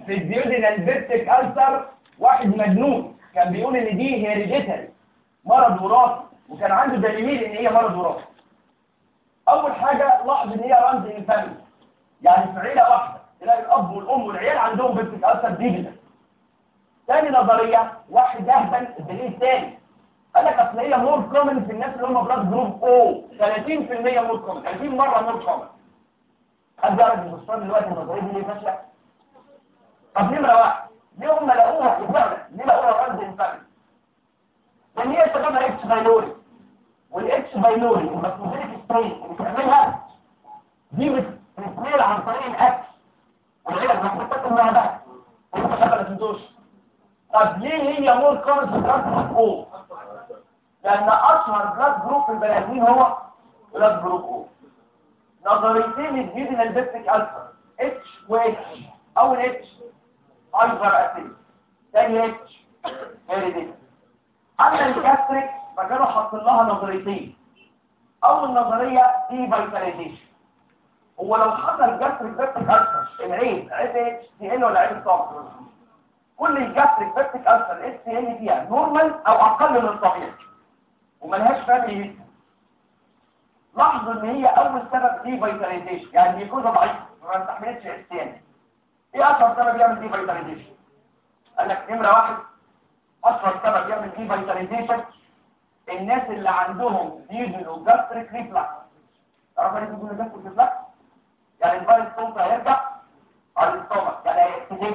في الديودينال بيبتيك ألسر واحد مجنون كان بيقول ان دي هيريديتري مرض وراثي وكان عنده دليل ان هي مرض وراثي اول حاجه لاحظ ان هي رمز انفامي يعني في عيله واحده تلاقي الاب والام والعيال عندهم بيبتيك ألسر ديجيتال تاني نظريه واحد اهبل الدليل الثاني قال لك اصل هي مور كومن في الناس اللي هم بلاد جروب او 30% مور كومن 30 مره مور كومن حد يعرف البستان دلوقتي النظريه دي ليه فاشله طب نمره واحد ليه هم لقوها فعلا ليه لقوها رمز انفامي لان هي سببها اكس بايلوري والاكس بايلوري المسؤوليه سترين اللي بتعملها دي بتتنقل عن طريق الاكس والعيله المفروض تاكل مع بعض وانت شغاله تندوش طب ليه هي مور كومن في البلاد جروب او لان اشهر بلاد جروب في البني ادمين هو بلاد جروب او نظريتين الجديد البيبتيك الفا اتش و اتش اول اتش هايبر اسيد ثاني اتش هيريديتي اما الجاستريك فكانوا حاطين لها نظريتين اول نظريه دي فيتاليزيشن هو لو حصل جاستريك بيبتيك الفا العين عيب اتش تي ان ولا عيب صفر كل الجاستريك بيبتيك الفا الاس تي ان فيها نورمال او اقل من الطبيعي وملهاش فاميلي لاحظوا ان هي اول سبب دي فيتاليزيشن يعني بيكون ضعيف ما استحملتش السيان ايه اشهر سبب يعمل دي فيتاليزيشن قال لك نمره واحد اشهر سبب يعمل دي فيتاليزيشن الناس اللي عندهم ديجنو جاستريك ريفلاكس تعرف ايه ديجنو جاستريك ريفلاكس يعني الفيروس صوت هيرجع على الاستومك يعني هيكتشف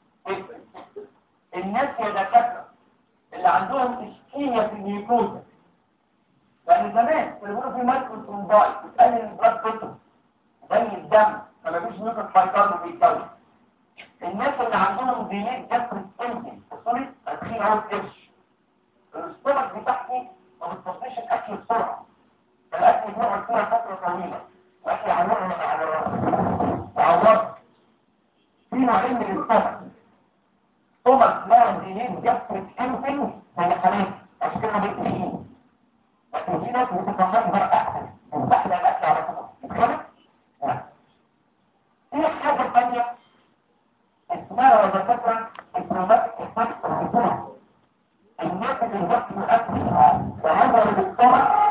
الناس يا دكاتره اللي عندهم اسكيميا في النيوكوزا لان زمان كانوا بيقولوا في مايكرو ثرومباي بتقلل البلاد بريشر زي الدم فما فيش نيوكل فايتر بيتكون الناس اللي عندهم ديليت جاستريك انتي سوري تدخين اهو القرش الاستومك بتاعتي ما بتصفيش الاكل بسرعه الاكل بيقعد فيها فتره طويله واحنا هنعمل على تعوض في نوعين من الاستومك استومك لا ديليت جاستريك انتي زي حالات عشان كده بيتقين لكن في ناس بتتفهم بقى احسن بتحلى الاكل على طول متخيل؟ في حاجه ثانيه اسمها ولا فكره البروماتيك افكت البطوله الناس اللي بياكلوا اكل وهذا بالطبع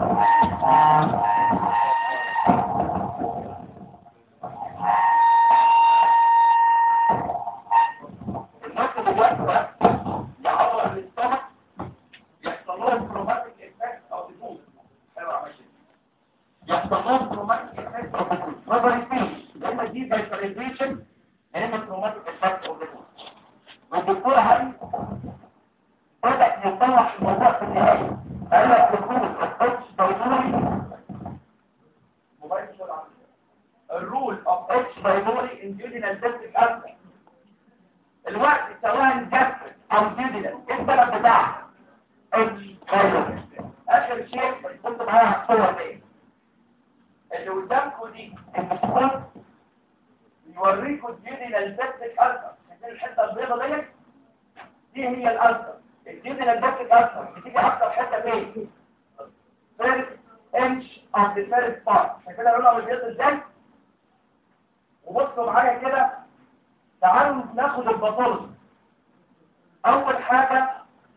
الناس اللي بياكلوا اكل يعور للسtomach يحصل لهم بروماتيك افكت او ديفوز حلو يا ماشي يحصل لهم بروماتيك افكت او ديفوز نظري اثنين يا اما دي فيتاليزيشن يا اما بروماتيك افكت او ديفوز والدكتور هاي بدأ يطلع الموضوع في النهاية قال لك دخول الاتش باينوري موبايل شو العمل الرول اوف اتش باينوري ان جيودينال بيبتيك ألسر الوقت سواء جاستريك او جيودينال ايه السبب بتاعها اتش باينوري اخر شيء كنت معايا على الصور دي اللي قدامكم دي المسكوت يوريكم الجيودينال بيبتيك ألسر شايفين الحته البيضاء ديت دي هي الألسر الجيودينال بيبتيك ألسر بتيجي اكتر حته فين first inch of the first part عشان كده لونها بالبيض ازاي وبصوا معايا كده تعالوا ناخد الباثولوجي اول حاجه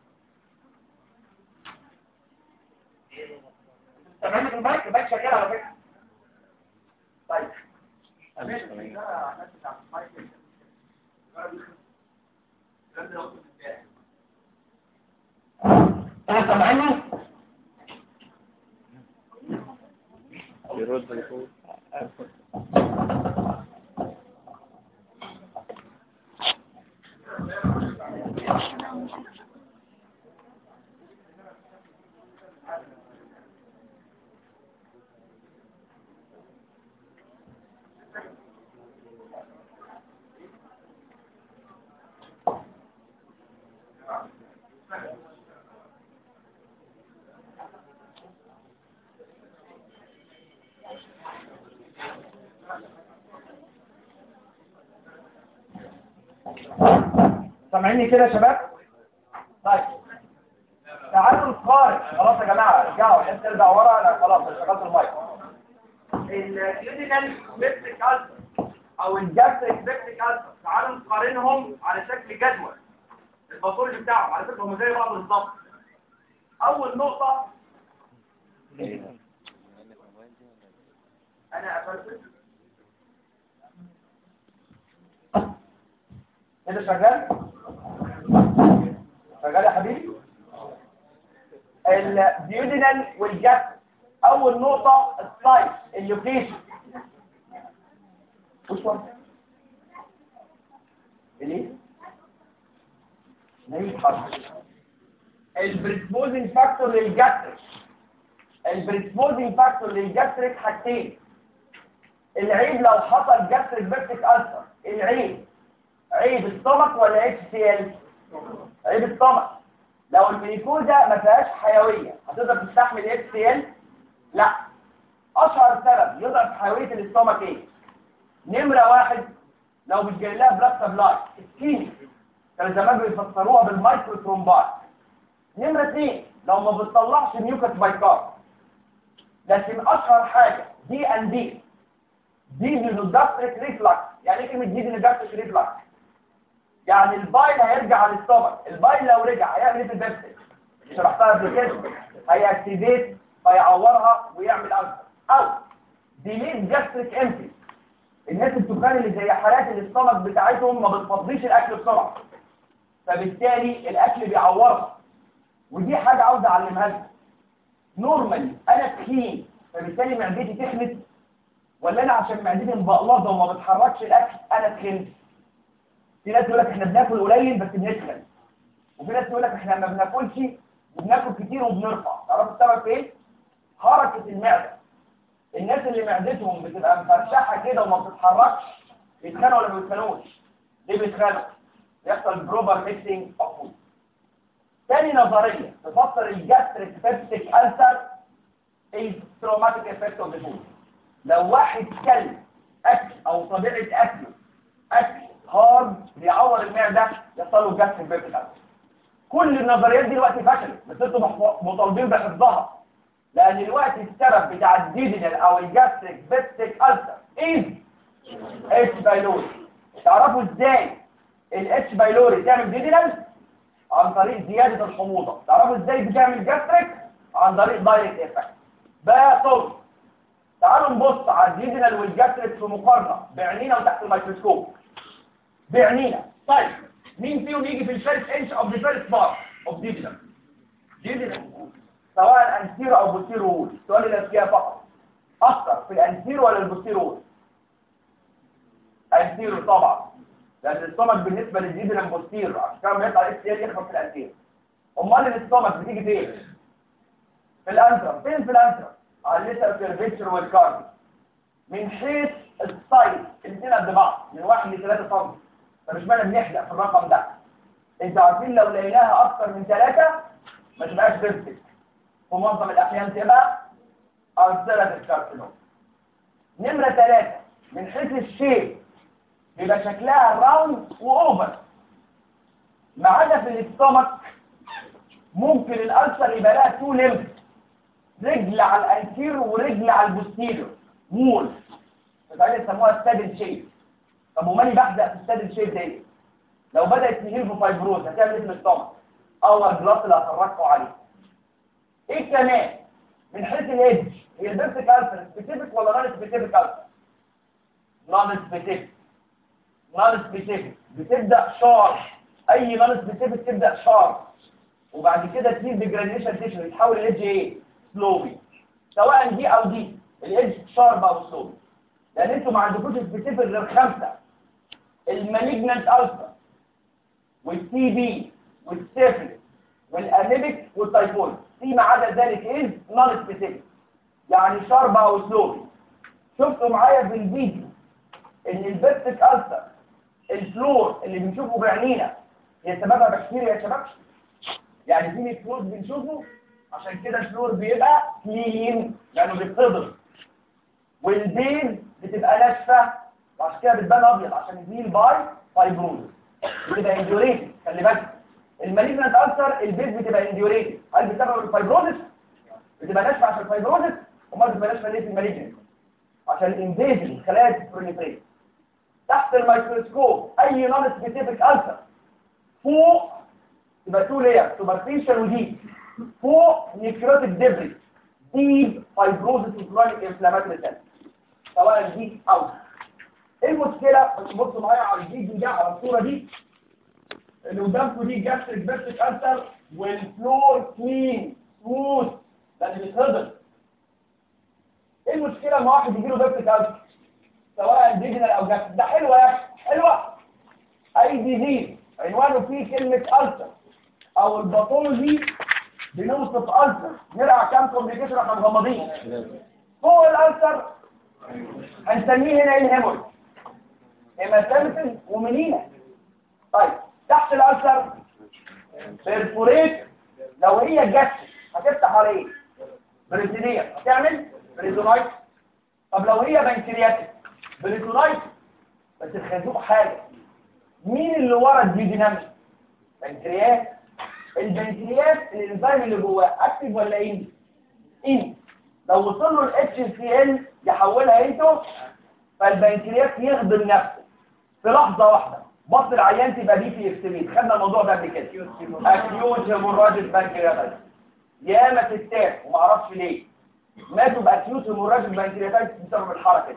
سامعني في المايك المايك شغال على فكره طيب انا سامعني يرد يقول سامعيني كده يا شباب طيب تعالوا نقارن خلاص يا جماعه ارجعوا حد ترجع ورا انا خلاص شغلت المايك الجيودينال بيبتيك ألسر او الجاستريك بيبتيك ألسر تعالوا نقارنهم كاتبينهم على شكل جدول الباثولوجي بتاعهم على فكره هم زي بعض بالظبط اول نقطه انا قفلت كده شغال شغال يا حبيبي الديودينال والجاف اول نقطه السايت اللوكيشن وش واحد ليه ليه حرف البريسبوزنج فاكتور للجاستريك البريسبوزنج فاكتور للجاستريك حاجتين العيب لو حصل جاستريك بيرتك ألسر العيب عيب السtomach ولا اتش سي ال عيب السtomach لو الميكوزا ما فيهاش حيويه هتقدر تستحمل اتش سي ال لا اشهر سبب يضعف حيويه الاستومك ايه نمره واحد لو مش جاي لها بلاد سبلاي سكيني كانوا زمان بيفسروها بالمايكرو ترومبات نمره اثنين لو ما بتطلعش ميوكس بايكار لكن اشهر حاجه دي ان دي دي ديزوجاستريك ريفلكس يعني ايه كلمه دي ديزوجاستريك ريفلكس يعني البايل هيرجع للسtomach البايل لو رجع هيعمل ايه في البيبسي شرحتها قبل كده هيأكتيفيت فيعورها ويعمل ألسر او ديليت جاستريك امتي الناس التخان اللي زي حالات الاستمك بتاعتهم ما بتفضيش الاكل بسرعه فبالتالي الاكل بيعورها ودي حاجه عاوز اعلمها لكم نورمالي انا تخين فبالتالي معدتي تخنت ولا انا عشان معدتي مبقلظه وما بتحركش الاكل انا تخنت في ناس يقول لك احنا بناكل قليل بس بنتخن وفي ناس يقول لك احنا ما بناكلش وبناكل كتير وبنرفع تعرفوا السبب في ايه حركه المعده الناس اللي معدتهم بتبقى مفرشحه كده وما بتتحركش بيتخانقوا ولا ما بيتخانقوش ليه بيتخانقوا يحصل بروبر ميكسينج اوف فود تاني نظريه تفسر الجاستريك بيبتيك ألسر التروماتيك افكت اوف ذا فود لو واحد كل اكل او طبيعه اكله اكل هارد بيعور المعده يحصل له جاستريك بيبتيك ألسر كل النظريات دي دلوقتي فشلت بس انتوا محف- مطالبين بحفظها لان دلوقتي السبب بتاع الديدنال او الجاستريك بيبتيك ألسر ايه اتش بايلوري تعرفوا ازاي الاتش بايلوري تعمل ديدنال عن طريق زيادة الحموضة تعرفوا ازاي بتعمل جاستريك عن طريق دايركت افكت بقى طول تعالوا نبص على الديدنال والجاستريك في مقارنة بعينينا وتحت الميكروسكوب بعينينا طيب مين فيهم يجي في الفيرست انش اوف ذا فيرست بار اوف ديدنال ديدنال سواء انتيرو او بوستيرو وول السؤال اللي فيها فقط اكتر في الانتيرو ولا البوستيرو وول انتيرو طبعا لان الاستومك بالنسبه للديدنال بوستيرو عشان كده لما يطلع اكس يخبط في الانتيرو امال الاستومك بتيجي فين في الانترا فين في الانترا على الليتر كيرفيتشر والكاردي من حيث السايز الاثنين قد بعض من 1 ل 3 سم فمش معنى بنحلق في الرقم ده انتوا عارفين لو لقيناها اكتر من 3 ما تبقاش بيرفكت في معظم الاحيان تبقى ألسرة الكارسينوم نمرة 3 من حيث الشيب بيبقى شكلها راوند واوفر ما عدا في الاستومك ممكن الألسر يبقى لها تو ليمز رجل على الانتير ورجل على البوستيريور مول فتعالى يسموها ستادل شيب طب ومالي بحزق في الستادل شيب دي لو بدأت تهيل في فايبروز هتعمل ايه في الاستومك اول جلاس اللي هتفرجوا عليه ايه كمان من حيث الايدج هي البيرتيك ألسر سبيسيفيك ولا نون سبيسيفيك ألسر نون سبيسيفيك نون سبيسيفيك بتبدأ شارب اي نون سبيسيفيك تبدأ شارب وبعد كده تزيد بجرانيشن تيشن يتحول الايدج ايه سلوبي سواء دي او دي الايدج شارب او سلوبي لان انتوا ما عندكوش سبيسيفيك غير خمسه المالجنانت ألسر والتي بي والسيفلس والانيميك والتايفويد في ما عدا ذلك ايه نون سبيسيفيك يعني شارب او سلوبي شفتوا معايا في الفيديو ان البيبتيك ألسر الفلور اللي بنشوفه بعينينا هي سببها بكتيريا يا شباب يعني في ميكروز بنشوفه عشان كده الفلور بيبقى كلين لانه بيتهضم والبيز بتبقى ناشفه وعشان كده بتبان ابيض عشان يزيل باي فايبروز بتبقى انديوريتد خلي بالك المالجنت ألسر البيز بتبقى انديوريتد هل بسبب الفايبروزس بتبقى ناشفه عشان الفايبروزس امال بتبقى ناشفه ليه في المالجنت عشان الانفيجن الخلايا البروليفريت تحت الميكروسكوب اي نون سبيسيفيك ألسر فوق تبقى تو لاير سوبرفيشال وديب فوق نيكروتيك ديبري ديب فايبروزس كرونيك انفلاماتوري سيل سواء دي او ايه المشكله بس بصوا معايا على الفيديو ده على الصوره دي اللي قدامكم دي جاستريك بيرتيك ألسر والفلور كلين سموث لان بيتهضم ايه المشكله لما واحد يجي له بيرتيك ألسر سواء ديجنال او جاستريك ده حلوه يا اخي حلوه اي ديزيز عنوانه فيه كلمه ألسر او الباثولوجي بنوصف ألسر نرجع كام كومبليكيشن احنا مغمضين فوق الألسر هنسميه هنا ايه الهيموريج هيماتيمتس ومنينة طيب تحت الألسر بيرفوريت لو هي جت هتفتح على ايه بريتينية هتعمل بريتونايت طب لو هي بنكرياتيك بريتونايت بس الخازوق حاجة مين اللي ورا الديناميك بنكرياس البنكرياس الانزيم اللي جواه اكتف ولا ايه ان لو وصل له الاتش سي ال يحولها انتو فالبنكرياس يخدم نفسه في لحظه واحده بطل العيان تبقى دي في اكتميت خدنا الموضوع ده قبل كده اكيوت هيموراجيك بنكرياتايتس ياما ستات وما اعرفش ليه ماتوا باكيوت هيموراجيك بنكرياتايتس بسبب الحركه دي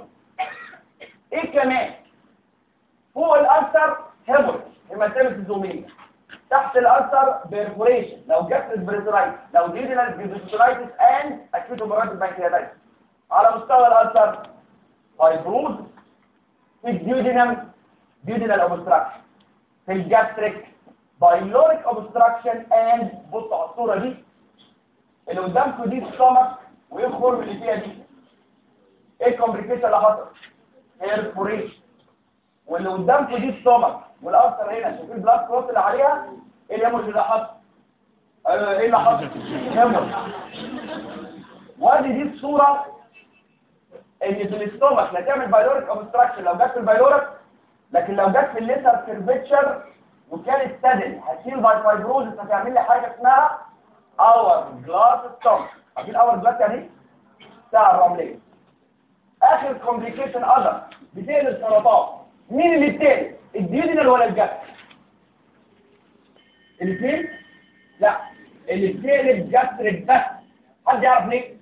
ايه كمان فوق الألسر هيموريج هيماتيمس زومينيا تحت الألسر بيرفوريشن لو جاستريك بريترايتس لو ديدينال جيزوترايتس اند اكيوت هيموراجيك بنكرياتايتس على مستوى الألسر فايبروز في الديودينام ديودينال اوبستراكشن في الجاستريك بايلوريك اوبستراكشن اند بصوا على الصوره دي اللي قدامكم دي السtomach وايه الخرم اللي فيها دي ايه الكومبليكيشن اللي حصل بيرفوريشن واللي قدامكم دي السtomach والألسر هنا شوفوا البلاك كروس اللي عليها ايه الهيموريج اللي حصل ايوه ايه اللي حصل هيموريج وادي دي الصوره ان في الاستومك لا تعمل بايلوريك اوبستراكشن لو جت في البايلوريك لكن لو جت في الليتر كيرفيتشر وكانت سادل هتشيل باي فايبروزس هتعمل لي حاجه اسمها اور جلاس ستومك عارفين اور جلاس يعني ايه؟ الساعه الرمليه اخر كومبليكيشن اذر بتقلب السرطان مين اللي بتقلب الديودينال ولا الجسد الاثنين لا اللي بتقلب جاستريك بس حد يعرف ليه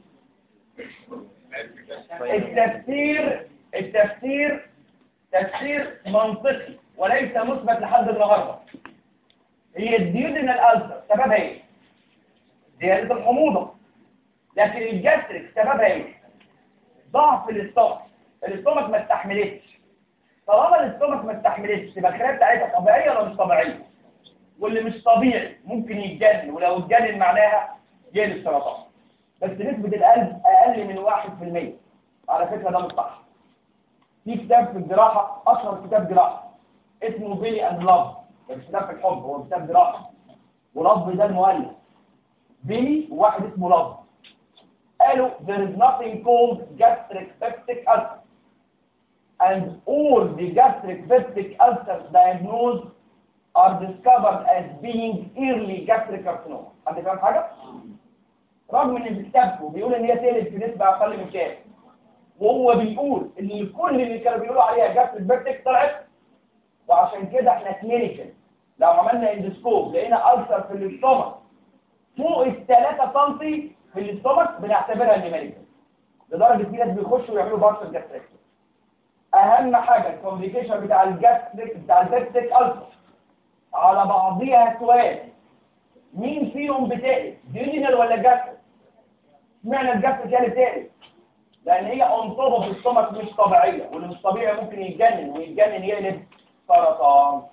التفسير التفسير تفسير منطقي وليس مثبت لحد النهارده هي الديودينال ألسر سببها ايه زيادة الحموضة لكن الجاستريك سببها ايه ضعف الاستومك الاستومك ما استحملتش طالما الاستومك ما استحملتش تبقى الخلايا بتاعتها طبيعيه ولا مش طبيعيه واللي مش طبيعي ممكن يتجنن ولو اتجنن معناها يجيله سرطان بس نسبه القلب اقل من 1% على فكره ده مش صح في كتاب في الجراحه اشهر كتاب جراحه اسمه بيلي اند لاف مش كتاب في الحب هو كتاب جراحه ولف ده المؤلف بيلي وواحد اسمه لاف قالوا there is nothing called gastric peptic ulcer and all the gastric peptic ulcers diagnosed are discovered as being early gastric carcinoma حد فاهم حاجة؟ رغم ان في كتابه بيقول ان هي تقلب في نسبة اقل من كام وهو بيقول ان كل اللي كانوا بيقولوا عليها جاستريك بيرتك طلعت وعشان كده احنا كلينيكال لو عملنا اندسكوب لقينا ألسر في الاستومك فوق ال 3 سم في الاستومك بنعتبرها ان مالجنت لدرجه في ناس بيخشوا ويعملوا بارشل جاستريك اهم حاجه الكومبليكيشن بتاع الجاستريك بتاع البيبتيك ألسر على بعضيها سؤال مين فيهم بتقلب ديونينال ولا جاستريك اشمعنى الجاستريك هي اللي بتقلب لان هي اون توب اوف السtomach مش طبيعيه واللي مش طبيعي ممكن يتجنن ويتجنن يقلب سرطان